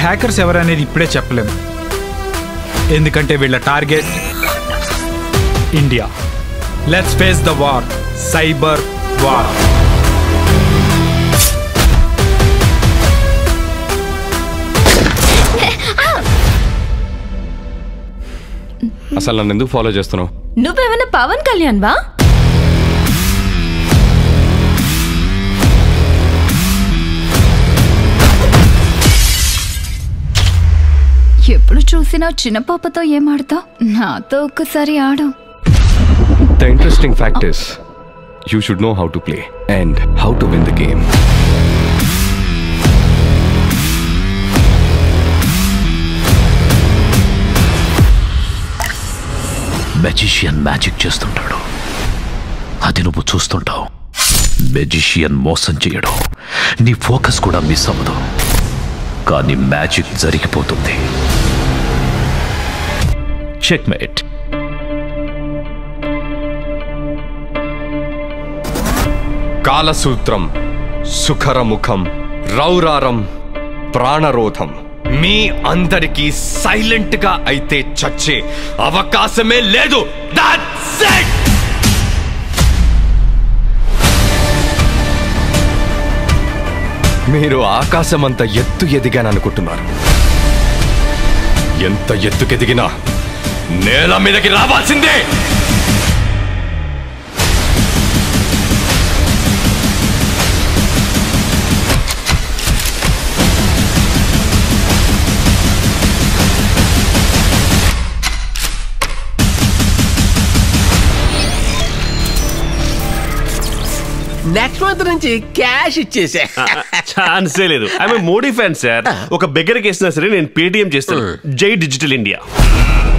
Hackers ఎవరనేది ఇప్పుడే చెప్పలేము ఎందుకంటే వీళ్ళ target India let's face the war cyber war అసలు నన్ను ఎందుకు ఫాలో చేస్తున్నావు నువ్వేమైనా పవన్ కళ్యాణ్ వా ఎప్పుడు చూసినా చిన్న పాపతో ఏం ఆడతావు నాతో ఒక్కసారి ఆడు the interesting fact is you should know how to play and how to win the game magician magic చేస్తుంటాడు అది నువ్వు చూస్తుంటావు మెజిషియన్ మోసం చేయడం నీ ఫోకస్ కూడా మిస్ అవ్వదు కానీ మ్యాజిక్ జరిగిపోతుంది చెక్మేట్ కాలసూత్రం సుఖరముఖం రౌరారం ప్రాణరోధం మీ అందరికీ సైలెంట్ గా అయితే చచ్చే అవకాశమే లేదు That's it! మీరు ఆకాశమంత ఎత్తు ఎదిగాననుకుంటున్నారు ఎంత ఎత్తుకెదిగినా నేల మీదకి రావాల్సిందే నెక్స్ట్ మంత్ నుంచి క్యాష్ ఇచ్చేసా ఛాన్సే లేదు ఐఎమ్ మోడీ ఫ్యాన్ సార్ ఒక బెగ్గరికి వేసినా సరే నేను పేటిఎం చేస్తాను జై డిజిటల్ ఇండియా